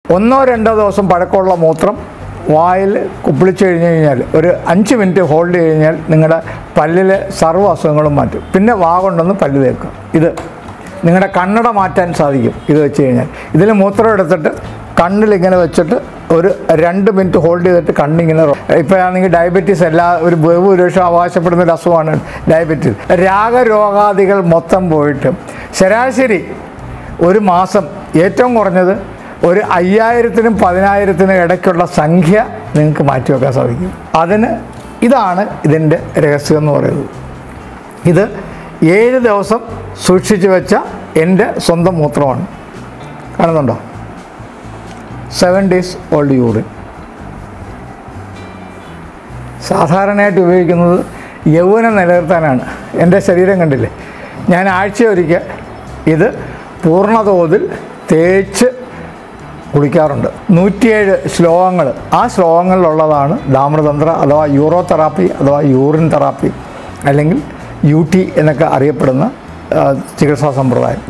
ഒന്നോ രണ്ടോ ദിവസം പഴക്കമുള്ള മൂത്രം വായിൽ കുപ്പിളിച്ച് കഴിഞ്ഞ് കഴിഞ്ഞാൽ ഒരു അഞ്ച് മിനിറ്റ് ഹോൾഡ് ചെയ്ത് കഴിഞ്ഞാൽ നിങ്ങളുടെ പല്ലിലെ സർവ്വ അസുഖങ്ങളും മാറ്റും പിന്നെ വാ കൊണ്ടൊന്ന് പല്ല് തേക്കുക ഇത് നിങ്ങളുടെ കണ്ണട മാറ്റാൻ സാധിക്കും ഇത് വെച്ച് കഴിഞ്ഞാൽ ഇതിൽ മൂത്രം എടുത്തിട്ട് കണ്ണിലിങ്ങനെ വെച്ചിട്ട് ഒരു രണ്ട് മിനിറ്റ് ഹോൾഡ് ചെയ്തിട്ട് കണ്ണിങ്ങനെ ഇപ്പോൾ ആണെങ്കിൽ ഡയബറ്റീസ് എല്ലാ ഒരു ബഹുഭൂരിപക്ഷം അവകാശപ്പെടുന്ന ഒരു അസുഖമാണ് ഡയബറ്റീസ് രാഗരോഗാദികൾ മൊത്തം പോയിട്ട് ശരാശരി ഒരു മാസം ഏറ്റവും കുറഞ്ഞത് ഒരു അയ്യായിരത്തിനും പതിനായിരത്തിനും ഇടയ്ക്കുള്ള സംഖ്യ നിങ്ങൾക്ക് മാറ്റിവെക്കാൻ സാധിക്കും അതിന് ഇതാണ് ഇതിൻ്റെ രഹസ്യം എന്ന് പറയുന്നത് ഇത് ഏഴ് ദിവസം സൂക്ഷിച്ചു വെച്ച എൻ്റെ സ്വന്തം മൂത്രമാണ് കാണുന്നുണ്ടോ സെവൻ ഡേയ്സ് ഓൾഡ് യൂറിൻ സാധാരണയായിട്ട് ഉപയോഗിക്കുന്നത് യൗവനം നിലനിർത്താനാണ് എൻ്റെ ശരീരം കണ്ടില്ലേ ഞാൻ ആഴ്ച ഒരിക്കൽ ഇത് പൂർണ്ണതോതിൽ തേച്ച് കുളിക്കാറുണ്ട് നൂറ്റിയേഴ് ശ്ലോകങ്ങൾ ആ ശ്ലോകങ്ങളിലുള്ളതാണ് ധാമൃതന്ത്ര അഥവാ യൂറോ തെറാപ്പി അഥവാ യൂറിൻ തെറാപ്പി അല്ലെങ്കിൽ യു ടി എന്നൊക്കെ അറിയപ്പെടുന്ന ആ, ചികിത്സാ സമ്പ്രദായം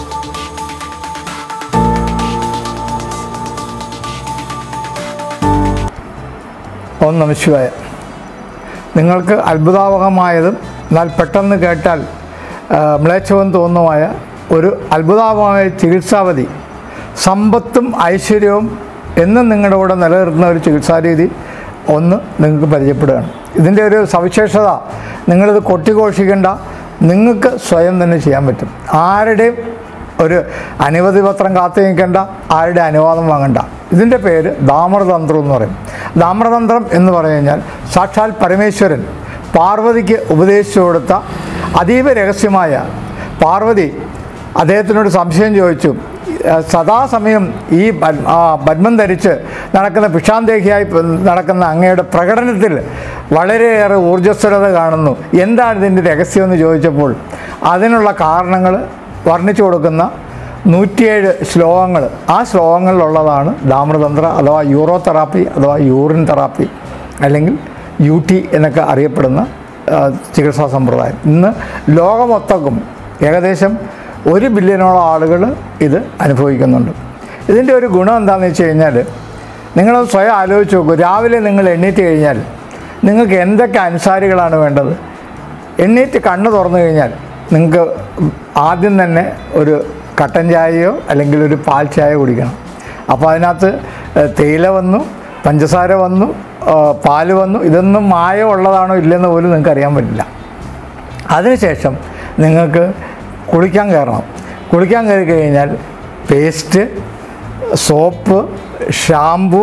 ഓം നമശിവായ നിങ്ങൾക്ക് അത്ഭുതാവഹമായതും എന്നാൽ പെട്ടെന്ന് കേട്ടാൽ ആ, മ്ലേച്ഛവും തോന്നുമായ ഒരു അത്ഭുതാവഹമായ ചികിത്സാവധി സമ്പത്തും ഐശ്വര്യവും എന്നും നിങ്ങളുടെ കൂടെ നിലനിർത്തുന്ന ഒരു ചികിത്സാരീതി ഒന്ന് നിങ്ങൾക്ക് പരിചയപ്പെടുകയാണ് ഇതിൻ്റെ ഒരു സവിശേഷത നിങ്ങളിത് കൊട്ടിഘോഷിക്കേണ്ട നിങ്ങൾക്ക് സ്വയം തന്നെ ചെയ്യാൻ പറ്റും ആരുടെയും ഒരു അനുമതി പത്രം കാത്തു നിൽക്കേണ്ട ആരുടെ അനുവാദം വാങ്ങണ്ട ഇതിൻ്റെ പേര് ദാമൃതന്ത്രം എന്ന് പറയും ദാമൃതന്ത്രം എന്ന് പറഞ്ഞു കഴിഞ്ഞാൽ സാക്ഷാൽ പരമേശ്വരൻ പാർവതിക്ക് ഉപദേശിച്ചു കൊടുത്ത അതീവ രഹസ്യമായ പാർവതി അദ്ദേഹത്തിനോട് സംശയം ചോദിച്ചു ആ, സദാസമയം ഈ പദ്- ആ, പദ്മം ധരിച്ച് നടക്കുന്ന ഭിഷാന്തേഹിയായി പ- നടക്കുന്ന അങ്ങയുടെ പ്രകടനത്തിൽ വളരെയേറെ ഊർജ്ജസ്വലത കാണുന്നു എന്താണ് ഇതിൻ്റെ രഹസ്യം എന്ന് ചോദിച്ചപ്പോൾ അതിനുള്ള കാരണങ്ങൾ വർണ്ണിച്ചു കൊടുക്കുന്ന നൂറ്റിയേഴ് ശ്ലോകങ്ങൾ ആ ശ്ലോകങ്ങളിലുള്ളതാണ് ദാമൃതന്ത്ര അഥവാ യൂറോ തെറാപ്പി അഥവാ യൂറിൻ തെറാപ്പി അല്ലെങ്കിൽ യു ടി എന്നൊക്കെ അറിയപ്പെടുന്ന ആ, ചികിത്സാ സമ്പ്രദായം ഇന്ന് ലോകമൊത്തക്കും ഏകദേശം ഒരു ബില്യണോളം ആളുകൾ ഇത് അനുഭവിക്കുന്നുണ്ട് ഇതിൻ്റെ ഒരു ഗുണം എന്താണെന്ന് വെച്ച് കഴിഞ്ഞാൽ നിങ്ങൾ സ്വയം ആലോചിച്ച് നോക്കൂ രാവിലെ നിങ്ങൾ എണ്ണീറ്റ് കഴിഞ്ഞാൽ നിങ്ങൾക്ക് എന്തൊക്കെ അനുസാരികളാണ് വേണ്ടത് എണ്ണീറ്റ് കണ്ണ് തുറന്നു കഴിഞ്ഞാൽ നിങ്ങൾക്ക് ആദ്യം തന്നെ ഒരു കട്ടൻ ചായയോ അല്ലെങ്കിൽ ഒരു പാൽ ചായ കുടിക്കണം അപ്പോൾ അതിനകത്ത് ഏഹ്, തേയില വന്നു പഞ്ചസാര വന്നു ഏഹ്, പാല് വന്നു ഇതൊന്നും മായം ഉള്ളതാണോ ഇല്ലെന്ന് പോലും നിങ്ങൾക്ക് അറിയാൻ പറ്റില്ല അതിനുശേഷം നിങ്ങൾക്ക് കുളിക്കാൻ കയറണം കുളിക്കാൻ കയറി കഴിഞ്ഞാൽ പേസ്റ്റ് സോപ്പ് ഷാമ്പു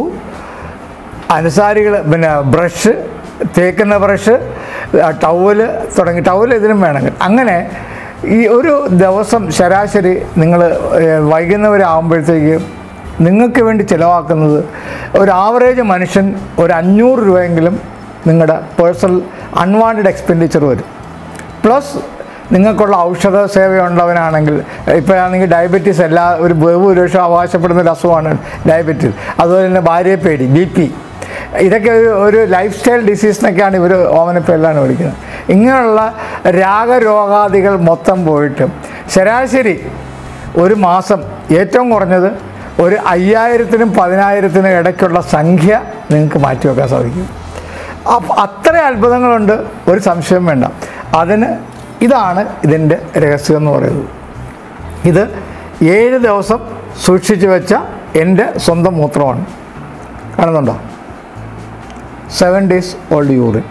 അനുസാരികൾ പിന്നെ ബ്രഷ് തേക്കുന്ന ബ്രഷ് ടവല് തുടങ്ങി ടവൽ ഇതിനും വേണമെങ്കിൽ അങ്ങനെ ഈ ഒരു ദിവസം ശരാശരി നിങ്ങൾ വൈകുന്നവരാകുമ്പോഴത്തേക്ക് നിങ്ങൾക്ക് വേണ്ടി ചിലവാക്കുന്നത് ഒരു ആവറേജ് മനുഷ്യൻ ഒരു അഞ്ഞൂറ് രൂപയെങ്കിലും നിങ്ങളുടെ പേഴ്സണൽ അൺവാണ്ടഡ് എക്സ്പെൻഡിച്ചർ വരും പ്ലസ് നിങ്ങൾക്കുള്ള ഔഷധ സേവയുള്ളവനാണെങ്കിൽ ഇപ്പോൾ ആണെങ്കിൽ ഡയബറ്റീസ് എല്ലാ ഒരു ബഹുഭൂരിപക്ഷം അവകാശപ്പെടുന്ന ഒരു അസുഖമാണ് ഡയബറ്റീസ് അതുപോലെ തന്നെ ഭാര്യയെ പേടി ബി പി ഇതൊക്കെ ഒരു ഒരു ലൈഫ് സ്റ്റൈൽ ഡിസീസ് എന്നൊക്കെയാണ് ഇവർ ഓമനപ്പേരിലാണ് വിളിക്കുന്നത് ഇങ്ങനെയുള്ള രാഗരോഗാദികൾ മൊത്തം പോയിട്ട് ശരാശരി ഒരു മാസം ഏറ്റവും കുറഞ്ഞത് ഒരു അയ്യായിരത്തിനും പതിനായിരത്തിനും ഇടയ്ക്കുള്ള സംഖ്യ നിങ്ങൾക്ക് മാറ്റിവെക്കാൻ സാധിക്കും അപ്പം അത്ര അത്ഭുതങ്ങളുണ്ട് ഒരു സംശയം വേണ്ട അതിന് ഇതാണ് ഇതിൻ്റെ രഹസ്യം എന്ന് പറയുന്നത് ഇത് ഏഴ് ദിവസം സൂക്ഷിച്ചു വെച്ച എൻ്റെ സ്വന്തം മൂത്രമാണ് കാണുന്നുണ്ടോ സെവൻ ഡേയ്സ് ഓൾഡ് യൂറിൻ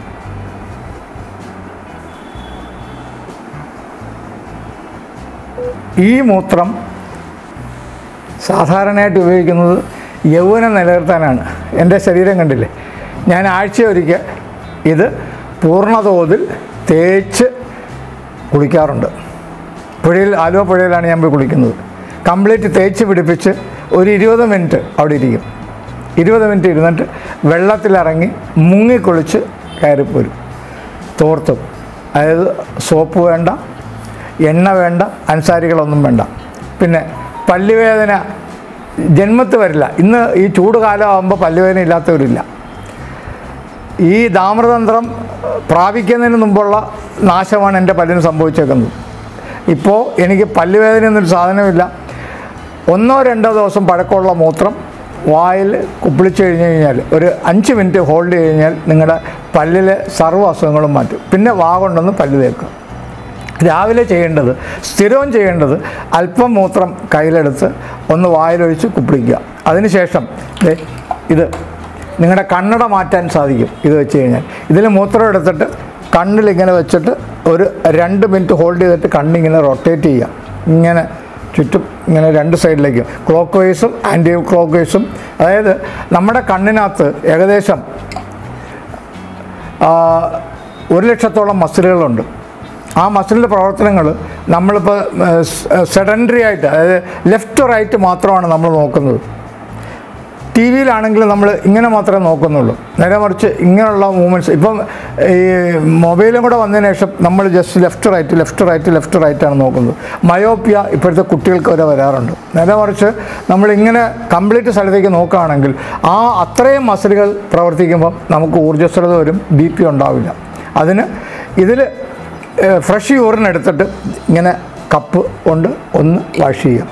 ഈ മൂത്രം സാധാരണയായിട്ട് ഉപയോഗിക്കുന്നത് യൗവനം നിലനിർത്താനാണ് എൻ്റെ ശരീരം കണ്ടില്ലേ ഞാൻ ആഴ്ച ഒരിക്കൽ ഇത് പൂർണ്ണതോതിൽ തേച്ച് കുളിക്കാറുണ്ട് പുഴയിൽ ആലുവ പുഴയിലാണ് ഞാൻ പോയി കുളിക്കുന്നത് കംപ്ലീറ്റ് തേച്ച് പിടിപ്പിച്ച് ഒരു ഇരുപത് മിനിറ്റ് അവിടെ ഇരിക്കും ഇരുപത് മിനിറ്റ് ഇരുന്നിട്ട് വെള്ളത്തിലിറങ്ങി മുങ്ങിക്കുളിച്ച് കയറിപ്പോരും തോർത്തും അതായത് സോപ്പ് വേണ്ട എണ്ണ വേണ്ട അൻസാരികളൊന്നും വേണ്ട പിന്നെ പല്ലുവേദന ജന്മത്ത് വരില്ല ഇന്ന് ഈ ചൂട് കാലമാകുമ്പോൾ പല്ലുവേദന ഇല്ലാത്തവരില്ല ഈ ദാമൃതന്ത്രം പ്രാപിക്കുന്നതിന് മുമ്പുള്ള നാശമാണ് എൻ്റെ പല്ലിന് സംഭവിച്ചേക്കുന്നത് ഇപ്പോൾ എനിക്ക് പല്ലുവേദന എന്നൊരു സാധനമില്ല ഒന്നോ രണ്ടോ ദിവസം പഴക്കമുള്ള മൂത്രം വായിൽ കുപ്പിളിച്ച് കഴിഞ്ഞ് കഴിഞ്ഞാൽ ഒരു അഞ്ച് മിനിറ്റ് ഹോൾഡ് ചെയ്ത് കഴിഞ്ഞാൽ നിങ്ങളുടെ പല്ലിലെ സർവ്വ അസുഖങ്ങളും മാറ്റും പിന്നെ വാ കൊണ്ടൊന്ന് പല്ല് തേക്കുക രാവിലെ ചെയ്യേണ്ടത് സ്ഥിരവും ചെയ്യേണ്ടത് അല്പം മൂത്രം കയ്യിലെടുത്ത് ഒന്ന് വായിലൊഴിച്ച് കുപ്പിളിക്കുക അതിനുശേഷം ദേ ഇത് നിങ്ങളുടെ കണ്ണട മാറ്റാൻ സാധിക്കും ഇത് വെച്ച് കഴിഞ്ഞാൽ ഇതിൽ മൂത്രം എടുത്തിട്ട് കണ്ണിൽ ഇങ്ങനെ വെച്ചിട്ട് ഒരു രണ്ട് മിനിറ്റ് ഹോൾഡ് ചെയ്തിട്ട് കണ്ണിങ്ങനെ റൊട്ടേറ്റ് ചെയ്യുക ഇങ്ങനെ ചുറ്റും ഇങ്ങനെ രണ്ട് സൈഡിലേക്കും ക്ലോക്ക് വൈസും ആൻറ്റി ക്ലോക്ക് വൈസും അതായത് നമ്മുടെ കണ്ണിനകത്ത് ഏകദേശം ആ, ഒരു ലക്ഷത്തോളം മസിലുകളുണ്ട് ആ മസിലിൻ്റെ പ്രവർത്തനങ്ങൾ നമ്മളിപ്പോൾ സെഡൻഡറി ആയിട്ട് അതായത് ലെഫ്റ്റ് റൈറ്റ് മാത്രമാണ് നമ്മൾ നോക്കുന്നത് ടി വിയിലാണെങ്കിൽ നമ്മൾ ഇങ്ങനെ മാത്രമേ നോക്കുന്നുള്ളൂ നേരെ മറിച്ച് ഇങ്ങനെയുള്ള മൂവ്മെൻറ്റ്സ് ഇപ്പം ഈ മൊബൈലും കൂടെ വന്നതിന് ശേഷം നമ്മൾ just left right left right left റൈറ്റാണ് നോക്കുന്നത് മയോപ്പിയ ഇപ്പോഴത്തെ കുട്ടികൾക്ക് വരെ വരാറുണ്ട് നേരെ മറിച്ച് നമ്മൾ ഇങ്ങനെ കംപ്ലീറ്റ് സ്ഥലത്തേക്ക് നോക്കുകയാണെങ്കിൽ ആ അത്രയും മസിലുകൾ പ്രവർത്തിക്കുമ്പോൾ നമുക്ക് ഊർജ്ജസ്വലത വരും ബി പി ഉണ്ടാവില്ല അതിന് ഇതിൽ ഫ്രഷ് യൂറിൻ എടുത്തിട്ട് ഇങ്ങനെ കപ്പ് കൊണ്ട് ഒന്ന് വാഷ് ചെയ്യാം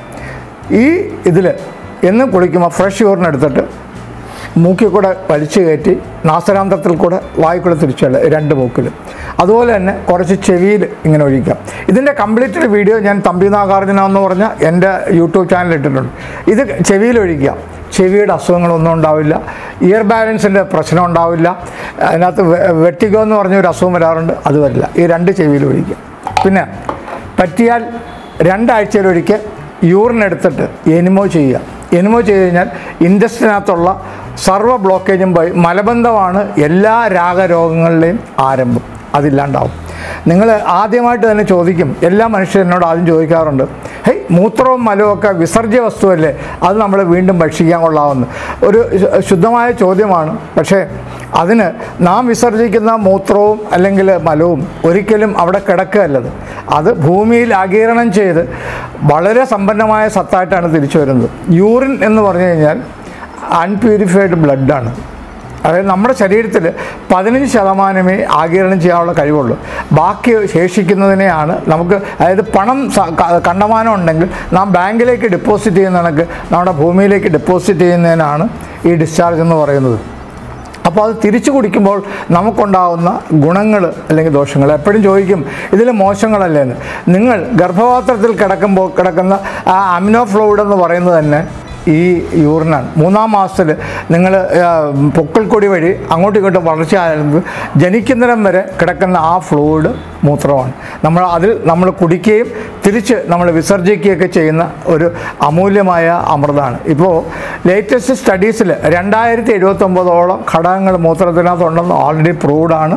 ഈ ഇതിൽ എന്നും കുളിക്കുമ്പോൾ ഫ്രഷ് യൂറിൻ എടുത്തിട്ട് മൂക്കിൽ കൂടെ വലിച്ചു കയറ്റി നാസരാന്തരത്തിൽ കൂടെ വായിക്കൂടെ തിരിച്ചല്ല രണ്ട് മൂക്കിലും അതുപോലെ തന്നെ കുറച്ച് ചെവിയിൽ ഇങ്ങനെ ഒഴിക്കാം ഇതിൻ്റെ കംപ്ലീറ്റ് വീഡിയോ ഞാൻ തമ്പി നാഗാർജുന എന്ന് പറഞ്ഞ എൻ്റെ യൂട്യൂബ് ചാനൽ ഇട്ടിട്ടുണ്ട് ഇത് ചെവിയിൽ ഒഴിക്കാം ചെവിയുടെ അസുഖങ്ങളൊന്നും ഉണ്ടാവില്ല ഇയർ ബാലൻസിൻ്റെ പ്രശ്നം ഉണ്ടാവില്ല അതിനകത്ത് വെ- വെട്ടിക്കോ എന്ന് പറഞ്ഞ ഒരു അസുഖം വരാറുണ്ട് അത് വരില്ല ഈ രണ്ട് ചെവിയിൽ ഒഴിക്കാം പിന്നെ പറ്റിയാൽ രണ്ടാഴ്ചയിലൊരിക്കൽ യൂറിൻ എടുത്തിട്ട് എനിമോ ചെയ്യുക എനിമോ ചെയ്ത് കഴിഞ്ഞാൽ ഇൻഡസ്റ്റിനകത്തുള്ള സർവ്വ ബ്ലോക്കേജും പോയി മലബന്ധമാണ് എല്ലാ രാഗരോഗങ്ങളുടെയും ആരംഭം അതില്ലാണ്ടാവും നിങ്ങൾ ആദ്യമായിട്ട് തന്നെ ചോദിക്കും എല്ലാ മനുഷ്യരും എന്നോട് ആദ്യം ചോദിക്കാറുണ്ട് ഹേയ് മൂത്രവും മലവും ഒക്കെ വിസർജ്യ വസ്തുവല്ലേ അത് നമ്മൾ വീണ്ടും ഭക്ഷിക്കാൻ കൊള്ളാമെന്ന് ഒരു ശു- ശുദ്ധമായ ചോദ്യമാണ് പക്ഷേ അതിന് നാം വിസർജിക്കുന്ന മൂത്രവും അല്ലെങ്കിൽ മലവും ഒരിക്കലും അവിടെ കിടക്കുകയല്ലത് അത് ഭൂമിയിൽ ആഗീരണം ചെയ്ത് വളരെ സമ്പന്നമായ സത്തായിട്ടാണ് തിരിച്ചു വരുന്നത് യൂറിൻ എന്ന് പറഞ്ഞു കഴിഞ്ഞാൽ അൺപ്യൂരിഫൈഡ് ബ്ലഡാണ് അതായത് നമ്മുടെ ശരീരത്തിൽ പതിനഞ്ച് ശതമാനമേ ആഗിരണം ചെയ്യാനുള്ള കഴിവുള്ളൂ ബാക്കി ശേഷിക്കുന്നതിനെയാണ് നമുക്ക് അതായത് പണം സ- ക- കണ്ടമാനം ഉണ്ടെങ്കിൽ നാം ബാങ്കിലേക്ക് ഡെപ്പോസിറ്റ് ചെയ്യുന്ന കണക്ക് നമ്മുടെ ഭൂമിയിലേക്ക് ഡെപ്പോസിറ്റ് ചെയ്യുന്നതിനാണ് ഈ ഡിസ്ചാർജ് എന്ന് പറയുന്നത് അപ്പോൾ അത് തിരിച്ചു കുടിക്കുമ്പോൾ നമുക്കുണ്ടാവുന്ന ഗുണങ്ങൾ അല്ലെങ്കിൽ ദോഷങ്ങൾ എപ്പോഴും ചോദിക്കും ഇതിൽ മോശങ്ങളല്ലേ എന്ന് നിങ്ങൾ ഗർഭപാത്രത്തിൽ കിടക്കുമ്പോൾ കിടക്കുന്ന ആ അമിനോ ഫ്ലൂയിഡ് എന്ന് പറയുന്നത് തന്നെ ഈ യൂറിനാണ് മൂന്നാം മാസത്തിൽ നിങ്ങൾ പൊക്കിൾക്കൊടി വഴി അങ്ങോട്ടും ഇങ്ങോട്ടും വളർച്ച ആരംഭിച്ച് ജനിക്കുന്നിടം വരെ കിടക്കുന്ന ആ ഫ്ലൂയിഡ് മൂത്രമാണ് നമ്മൾ അതിൽ നമ്മൾ കുടിക്കുകയും തിരിച്ച് നമ്മൾ വിസർജിക്കുകയൊക്കെ ചെയ്യുന്ന ഒരു അമൂല്യമായ അമൃതമാണ് ഇപ്പോൾ ലേറ്റസ്റ്റ് സ്റ്റഡീസിൽ രണ്ടായിരത്തി എഴുപത്തൊമ്പതോളം ഘടകങ്ങൾ മൂത്രത്തിനകത്തുണ്ടെന്ന് ഓൾറെഡി പ്രൂവ്ഡാണ്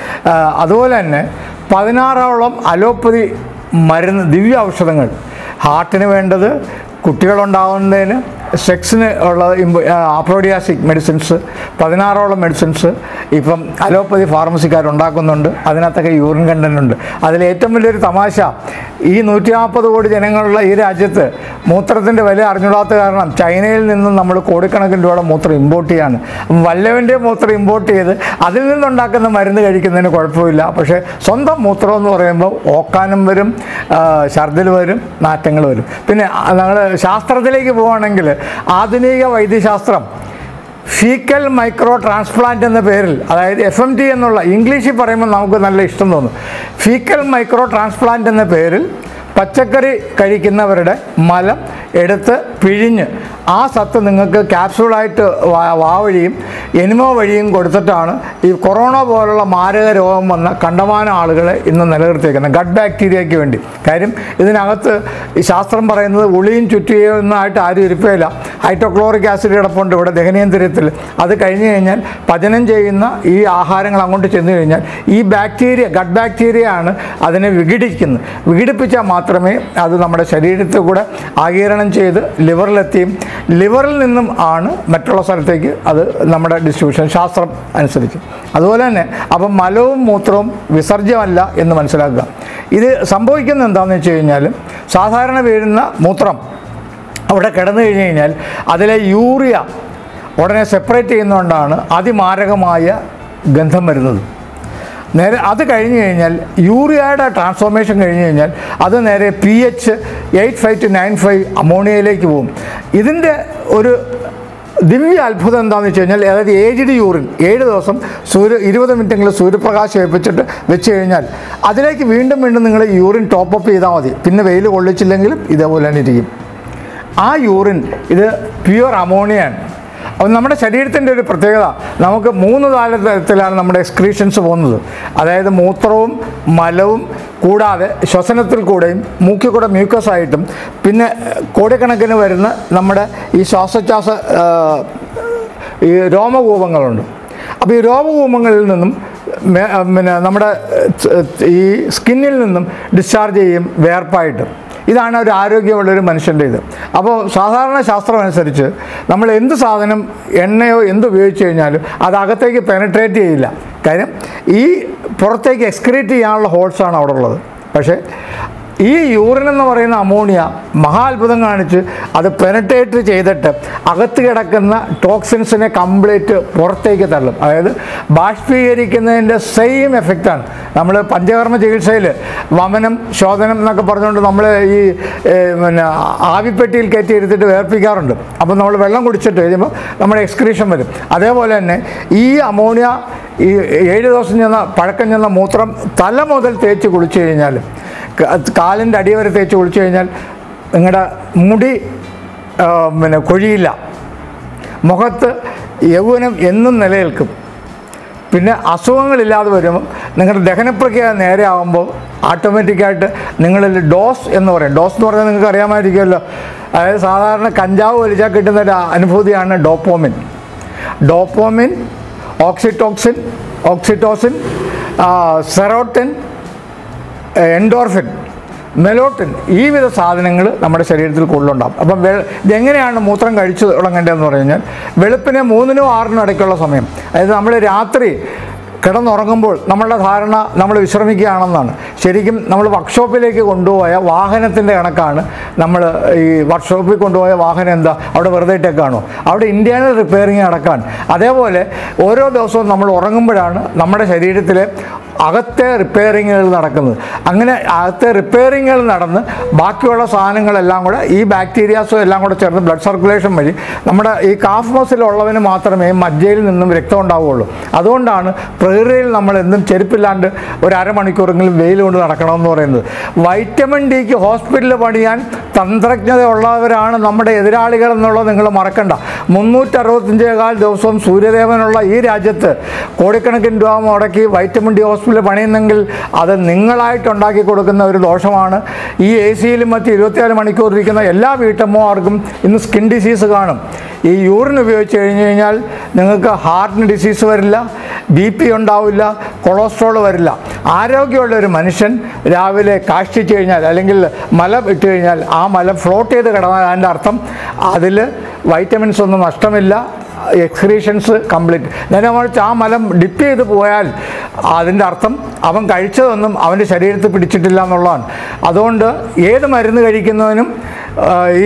അതുപോലെ തന്നെ പതിനാറോളം അലോപ്പതി മരുന്ന് ദിവ്യ ഔഷധങ്ങൾ ഹാർട്ടിന് വേണ്ടത് കുട്ടികളുണ്ടാകുന്നതിന് സെക്സിന് ഉള്ള അപ്രോഡിയാസിക് മെഡിസിൻസ് പതിനാറോളം മെഡിസിൻസ് ഇപ്പം അലോപ്പതി ഫാർമസിക്കാരുണ്ടാക്കുന്നുണ്ട് അതിനകത്തൊക്കെ യൂറിൻ കണ്ടന്റ് ഉണ്ട് അതിൽ ഏറ്റവും വലിയൊരു തമാശ ഈ നൂറ്റി നാൽപ്പത് കോടി ജനങ്ങളുള്ള ഈ രാജ്യത്ത് മൂത്രത്തിൻ്റെ വില അറിഞ്ഞൂടാത്ത കാരണം ചൈനയിൽ നിന്നും നമ്മൾ കോടിക്കണക്കിന് രൂപയുടെ മൂത്രം ഇമ്പോർട്ട് ചെയ്യാണ് അപ്പം വല്ലവൻ്റെ മൂത്രം ഇമ്പോർട്ട് ചെയ്ത് അതിൽ നിന്നുണ്ടാക്കുന്ന മരുന്ന് കഴിക്കുന്നതിന് കുഴപ്പമില്ല പക്ഷേ സ്വന്തം മൂത്രം എന്ന് പറയുമ്പോൾ ഓക്കാനം വരും ആ, ഛർദിൽ വരും നാറ്റങ്ങൾ വരും പിന്നെ ഞങ്ങൾ ശാസ്ത്രത്തിലേക്ക് പോവുകയാണെങ്കിൽ ആധുനിക വൈദ്യശാസ്ത്രം ഫീക്കൽ മൈക്രോ ട്രാൻസ്പ്ലാന്റ് എന്ന പേരിൽ അതായത് എഫ് എം ടി എന്നുള്ള ഇംഗ്ലീഷിൽ പറയുമ്പോൾ നമുക്ക് നല്ല ഇഷ്ടം തോന്നും ഫീക്കൽ മൈക്രോ ട്രാൻസ്പ്ലാന്റ് എന്ന പേരിൽ പച്ചക്കറി കഴിക്കുന്നവരുടെ മലം എടുത്ത് പിഴിഞ്ഞ് ആ സത്ത് നിങ്ങൾക്ക് ക്യാപ്സൂളായിട്ട് വാ- വാ വഴിയും എനിമോ വഴിയും കൊടുത്തിട്ടാണ് ഈ കൊറോണ പോലുള്ള മാരക രോഗം വന്ന കണ്ടമാനം ആളുകളെ ഇന്ന് നിലനിർത്തിയേക്കുന്നത് ഗഡ് ബാക്ടീരിയയ്ക്ക് വേണ്ടി കാര്യം ഇതിനകത്ത് ഈ ശാസ്ത്രം പറയുന്നത് ഉളിയും ചുറ്റിയൊന്നായിട്ട് ആരും ഇരിക്കുകയില്ല ഹൈഡ്രോക്ലോറിക് ആസിഡ് കിടപ്പുണ്ട് ഇവിടെ ദഹനേന്ദ്രിയത്തിൽ അത് കഴിഞ്ഞ് കഴിഞ്ഞാൽ പചനം ചെയ്യുന്ന ഈ ആഹാരങ്ങൾ അങ്ങോട്ട് ചെന്ന് കഴിഞ്ഞാൽ ഈ ബാക്ടീരിയ ഗഡ് ബാക്ടീരിയ ആണ് അതിനെ വിഘടിക്കുന്നത് വിഘടിപ്പിച്ചാൽ മാത്രമേ അത് നമ്മുടെ ശരീരത്തിൽ കൂടെ ആഗീരണം ചെയ്ത് ലിവറിലെത്തിയും ലിവറിൽ നിന്നും ആണ് മറ്റുള്ള സ്ഥലത്തേക്ക് അത് നമ്മുടെ ഡിസ്ട്രിബ്യൂഷൻ ശാസ്ത്രം അനുസരിച്ച് അതുപോലെ തന്നെ അപ്പം മലവും മൂത്രവും വിസർജ്യമല്ല എന്ന് മനസ്സിലാക്കുക ഇത് സംഭവിക്കുന്നത് എന്താണെന്ന് വെച്ച് കഴിഞ്ഞാൽ സാധാരണ വീഴുന്ന മൂത്രം അവിടെ കിടന്നു കഴിഞ്ഞ് കഴിഞ്ഞാൽ അതിലെ യൂറിയ ഉടനെ സെപ്പറേറ്റ് ചെയ്യുന്നതുകൊണ്ടാണ് അതിമാരകമായ ഗന്ധം വരുന്നത് നേരെ അത് കഴിഞ്ഞ് കഴിഞ്ഞാൽ യൂറിയയുടെ ട്രാൻസ്ഫോർമേഷൻ കഴിഞ്ഞ് കഴിഞ്ഞാൽ അത് നേരെ P H eight five to nine five അമോണിയയിലേക്ക് പോകും ഇതിൻ്റെ ഒരു ദിവ്യ അത്ഭുതം എന്താണെന്ന് വെച്ച് കഴിഞ്ഞാൽ അതായത് ഏജ്ഡ് യൂറിൻ ഏഴ് ദിവസം സൂര്യ ഇരുപത് മിനിറ്റെങ്കിലും സൂര്യപ്രകാശം ഏൽപ്പിച്ചിട്ട് വെച്ച് കഴിഞ്ഞാൽ അതിലേക്ക് വീണ്ടും വീണ്ടും നിങ്ങൾ യൂറിൻ ടോപ്പ് അപ്പ് ചെയ്താൽ മതി പിന്നെ വെയിൽ കൊള്ളിച്ചില്ലെങ്കിലും ഇതേപോലെ തന്നെ ഇരിക്കും ആ യൂറിൻ ഇത് പ്യുവർ അമോണിയാണ് അപ്പോൾ നമ്മുടെ ശരീരത്തിൻ്റെ ഒരു പ്രത്യേകത നമുക്ക് മൂന്ന് നാല് തരത്തിലാണ് നമ്മുടെ എക്സ്ക്രീഷൻസ് പോകുന്നത് അതായത് മൂത്രവും മലവും കൂടാതെ ശ്വസനത്തിൽ കൂടെയും മൂക്കിൽ കൂടെ മ്യൂക്കസ് ആയിട്ടും പിന്നെ കോടിക്കണക്കിന് വരുന്ന നമ്മുടെ ഈ ശ്വാസോച്ഛ്വാസ ആ, ഈ രോമകൂപങ്ങളുണ്ട് അപ്പോൾ ഈ രോമകൂപങ്ങളിൽ നിന്നും മേ- പിന്നെ നമ്മുടെ ഏഹ്, ഈ സ്കിന്നിൽ നിന്നും ഡിസ്ചാർജ് ചെയ്യും വേർപ്പായിട്ട് ഇതാണ് ഒരു ആരോഗ്യമുള്ളൊരു മനുഷ്യൻ്റെ ഇത് അപ്പോൾ സാധാരണ ശാസ്ത്രം അനുസരിച്ച് നമ്മൾ എന്ത് സാധനം എണ്ണയോ എന്ത് ഉപയോഗിച്ച് കഴിഞ്ഞാലും അത് അകത്തേക്ക് പെനട്രേറ്റ് ചെയ്യില്ല കാര്യം ഈ പുറത്തേക്ക് എക്സ്ക്രീറ്റ് ചെയ്യാനുള്ള ഹോൾസാണ് അവിടെ ഉള്ളത് പക്ഷേ ഈ യൂറിൻ എന്ന് പറയുന്ന അമോണിയ മഹാത്ഭുതം കാണിച്ച് അത് പെനട്രേറ്റ് ചെയ്തിട്ട് അകത്ത് കിടക്കുന്ന ടോക്സിൻസിനെ കംപ്ലീറ്റ് പുറത്തേക്ക് തള്ളും അതായത് ബാഷ്പീകരിക്കുന്നതിൻ്റെ സെയിം എഫക്റ്റാണ് നമ്മൾ പഞ്ചകർമ്മ ചികിത്സയിൽ വമനം ശോധനം എന്നൊക്കെ പറഞ്ഞുകൊണ്ട് നമ്മൾ ഈ ഏ, പിന്നെ ആവിപ്പെട്ടിയിൽ കയറ്റി ഇരുത്തിട്ട് വേർപ്പിക്കാറുണ്ട് അപ്പോൾ നമ്മൾ വെള്ളം കുടിച്ചിട്ട് കഴിയുമ്പോൾ നമ്മുടെ എക്സ്ക്രീഷൻ വരും അതേപോലെ തന്നെ ഈ അമോണിയ ഈ ഏഴ് ദിവസം ചെന്ന പഴക്കം ചെന്ന മൂത്രം തല മുതൽ തേച്ച് കുളിച്ചു കഴിഞ്ഞാൽ കാലിൻ്റെ അടി വരെ തേച്ച് കുളിച്ചു കഴിഞ്ഞാൽ നിങ്ങളുടെ മുടി ആ, പിന്നെ കൊഴിയില്ല മുഖത്ത് യൗവനം എന്നും നിലനിൽക്കും പിന്നെ അസുഖങ്ങളില്ലാതെ വരുമ്പോൾ നിങ്ങളുടെ ദഹനപ്രക്രിയ നേരെ ആകുമ്പോൾ ഓട്ടോമാറ്റിക്കായിട്ട് നിങ്ങളിൽ ഡോസ് എന്ന് പറയും ഡോസ് എന്ന് പറഞ്ഞാൽ നിങ്ങൾക്ക് അറിയാമായിരിക്കുമല്ലോ അതായത് സാധാരണ കഞ്ചാവ് വലിച്ചാൽ കിട്ടുന്ന ഒരു അനുഭൂതിയാണ് dopamine dopamine oxytocin oxytocin serotonin endorphin melatonin ഈ വിധ സാധനങ്ങൾ നമ്മുടെ ശരീരത്തിൽ കൂടുതലുണ്ടാകും അപ്പം വെ ഇതെങ്ങനെയാണ് മൂത്രം കഴിച്ചു തുടങ്ങേണ്ടതെന്ന് പറഞ്ഞു കഴിഞ്ഞാൽ വെളുപ്പിനെ മൂന്നിനും ആറിനും ഇടയ്ക്കുള്ള സമയം അതായത് നമ്മൾ രാത്രി കിടന്നുറങ്ങുമ്പോൾ നമ്മളുടെ ധാരണ നമ്മൾ വിശ്രമിക്കുകയാണെന്നാണ് ശരിക്കും നമ്മൾ വർക്ക്ഷോപ്പിലേക്ക് കൊണ്ടുപോയ വാഹനത്തിൻ്റെ കണക്കാണ് നമ്മൾ ഈ വർക്ക്ഷോപ്പിൽ കൊണ്ടുപോയ വാഹനം എന്താ അവിടെ വെറുതെ ഇട്ടേക്കാണോ അവിടെ ഇന്ത്യയിൽ റിപ്പയറിങ് നടക്കാൻ അതേപോലെ ഓരോ ദിവസവും നമ്മൾ ഉറങ്ങുമ്പോഴാണ് നമ്മുടെ ശരീരത്തിലെ അകത്തെ റിപ്പയറിങ്ങുകൾ നടക്കുന്നത് അങ്ങനെ അകത്തെ റിപ്പയറിങ്ങുകൾ നടന്ന് ബാക്കിയുള്ള സാധനങ്ങളെല്ലാം കൂടെ ഈ ബാക്ടീരിയാസും എല്ലാം കൂടെ ചേർന്ന് ബ്ലഡ് സർക്കുലേഷൻ വഴി നമ്മുടെ ഈ കാഫ് മസിലുള്ളവന് മാത്രമേ മജ്ജയിൽ നിന്നും രക്തം ഉണ്ടാവുകയുള്ളൂ അതുകൊണ്ടാണ് പ്രകൃതിയിൽ നമ്മൾ എന്നും ചെരുപ്പില്ലാണ്ട് ഒരു അരമണിക്കൂറെങ്കിലും വെയിൽ കൊണ്ട് നടക്കണമെന്ന് പറയുന്നത് വൈറ്റമിൻ ഡിക്ക് ഹോസ്പിറ്റലിൽ പണിയാൻ തന്ത്രജ്ഞതയുള്ളവരാണ് നമ്മുടെ എതിരാളികൾ എന്നുള്ളത് നിങ്ങൾ മറക്കണ്ട മുന്നൂറ്ററുപത്തഞ്ചേകാൽ ദിവസവും സൂര്യദേവനുള്ള ഈ രാജ്യത്ത് കോടിക്കണക്കിന് രൂപ മുടക്കി വൈറ്റമിൻ ഡി ഹോസ്പിറ്റലിൽ പണിയുന്നെങ്കിൽ അത് നിങ്ങളായിട്ട് ഉണ്ടാക്കി കൊടുക്കുന്ന ഒരു ദോഷമാണ് ഈ എ സിയിലും മറ്റ് ഇരുപത്തിനാല് മണിക്കൂർ ഇരിക്കുന്ന എല്ലാ വീട്ടമ്മമാർക്കും ഇന്ന് സ്കിൻ ഡിസീസ് കാണും ഈ യൂറിൻ ഉപയോഗിച്ച് കഴിഞ്ഞ് കഴിഞ്ഞാൽ നിങ്ങൾക്ക് ഹാർട്ടിന് ഡിസീസ് വരില്ല ബി പി ഉണ്ടാവില്ല കൊളസ്ട്രോൾ വരില്ല ആരോഗ്യമുള്ള ഒരു മനുഷ്യൻ രാവിലെ കാഷ്ടിച്ച് കഴിഞ്ഞാൽ അല്ലെങ്കിൽ മലം ഇട്ട് കഴിഞ്ഞാൽ ആ മലം ഫ്ലോട്ട് ചെയ്ത് കിടന്നാൽ അതിൻ്റെ അർത്ഥം അതിൽ വൈറ്റമിൻസ് ഒന്നും നഷ്ടമില്ല എക്സ്ക്രീഷൻസ് കംപ്ലീറ്റ് നേരെ മറിച്ച് ആ മലം ഡിപ്പ് ചെയ്ത് പോയാൽ അതിൻ്റെ അർത്ഥം അവൻ കഴിച്ചതൊന്നും അവൻ്റെ ശരീരത്തിൽ പിടിച്ചിട്ടില്ല എന്നുള്ളതാണ് അതുകൊണ്ട് ഏത് മരുന്ന് കഴിക്കുന്നതിനും ആ, ഈ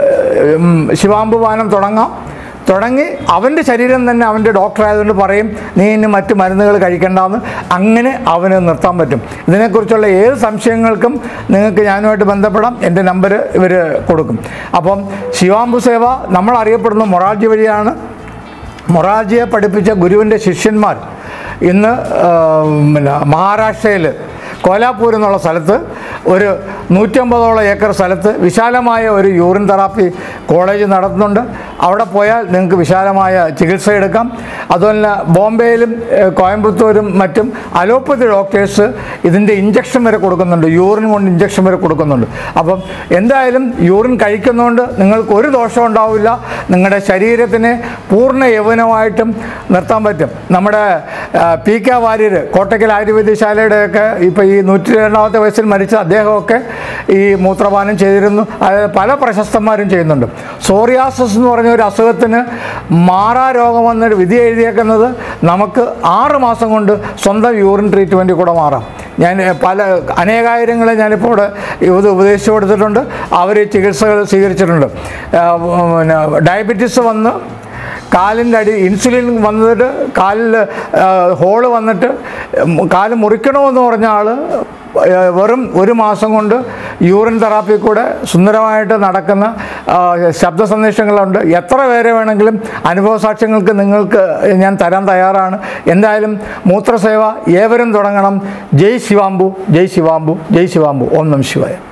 ഉം, ശിവാമ്പുപാനം തുടങ്ങാം തുടങ്ങി അവൻ്റെ ശരീരം തന്നെ അവൻ്റെ ഡോക്ടർ ആയതുകൊണ്ട് പറയും നീ ഇനി മറ്റ് മരുന്നുകൾ കഴിക്കേണ്ടെന്ന് അങ്ങനെ അവന് നിർത്താൻ പറ്റും ഇതിനെക്കുറിച്ചുള്ള ഏത് സംശയങ്ങൾക്കും നിങ്ങൾക്ക് ഞാനുമായിട്ട് ബന്ധപ്പെടാം എൻ്റെ നമ്പർ ഇവർ കൊടുക്കും അപ്പം ശിവാംബു സേവ നമ്മൾ അറിയപ്പെടുന്ന മൊറാർജി വഴിയാണ് മൊറാർജിയെ പഠിപ്പിച്ച ഗുരുവിൻ്റെ ശിഷ്യന്മാർ ഇന്ന് ആ, പിന്നെ മഹാരാഷ്ട്രയിൽ കോലാപൂർ എന്നുള്ള സ്ഥലത്ത് ഒരു നൂറ്റമ്പതോളം ഏക്കർ സ്ഥലത്ത് വിശാലമായ ഒരു യൂറിൻ തെറാപ്പി കോളേജ് നടത്തുന്നുണ്ട് അവിടെ പോയാൽ നിങ്ങൾക്ക് വിശാലമായ ചികിത്സ എടുക്കാം അതുപോലെ ബോംബെയിലും ഏഹ്, കോയമ്പത്തൂരും മറ്റും അലോപ്പതി ഡോക്ടേഴ്സ് ഇതിൻ്റെ ഇഞ്ചക്ഷൻ വരെ കൊടുക്കുന്നുണ്ട് യൂറിൻ കൊണ്ട് ഇഞ്ചക്ഷൻ വരെ കൊടുക്കുന്നുണ്ട് അപ്പം എന്തായാലും യൂറിൻ കഴിക്കുന്നതുകൊണ്ട് നിങ്ങൾക്ക് ഒരു ദോഷം ഉണ്ടാവില്ല നിങ്ങളുടെ ശരീരത്തിനെ പൂർണ്ണ യൗവനമായിട്ടും നിർത്താൻ പറ്റും നമ്മുടെ ആ, പി കെ വാര്യർ കോട്ടയ്ക്കൽ ആയുർവേദശാലയുടെയൊക്കെ ഇപ്പോൾ ഈ നൂറ്റി രണ്ടാമത്തെ വയസ്സിൽ മരിച്ച അദ്ദേഹമൊക്കെ ഈ മൂത്രപാനം ചെയ്തിരുന്നു അതായത് പല പ്രശസ്തന്മാരും ചെയ്യുന്നുണ്ട് സോറിയാസിസ് എന്ന് പറഞ്ഞ ഒരു അസുഖത്തിന് മാറാ രോഗം വന്നൊരു വിധി എഴുതിയേക്കുന്നത് നമുക്ക് ആറ് മാസം കൊണ്ട് സ്വന്തം യൂറിൻ ട്രീറ്റ്മെൻറ്റ് കൂടെ മാറാം ഞാൻ പല അനേകായിരങ്ങളെ ഞാനിപ്പോൾ ഇവിടെ ഇത് ഉപദേശിച്ചു കൊടുത്തിട്ടുണ്ട് അവർ ചികിത്സകൾ സ്വീകരിച്ചിട്ടുണ്ട് ആ, പിന്നെ ഡയബറ്റീസ് വന്ന് കാലിൻ്റെ അടി ഇൻസുലിൻ വന്നിട്ട് കാലിൽ ഹോള് വന്നിട്ട് ഉം, കാല് മുറിക്കണമെന്ന് പറഞ്ഞ ആൾ വെറും ഒരു മാസം കൊണ്ട് യൂറിൻ തെറാപ്പി കൂടെ സുന്ദരമായിട്ട് നടക്കുന്ന ആ, ശബ്ദ സന്ദേശങ്ങളുണ്ട് എത്ര പേരെ വേണമെങ്കിലും അനുഭവ സാക്ഷ്യങ്ങൾക്ക് നിങ്ങൾക്ക് ഞാൻ തരാൻ തയ്യാറാണ് എന്തായാലും മൂത്രസേവ ഏവരും തുടങ്ങണം ജയ് ശിവാംബു ജയ് ശിവാംബു ജയ് ശിവാംബു ഓം നമ ശിവായ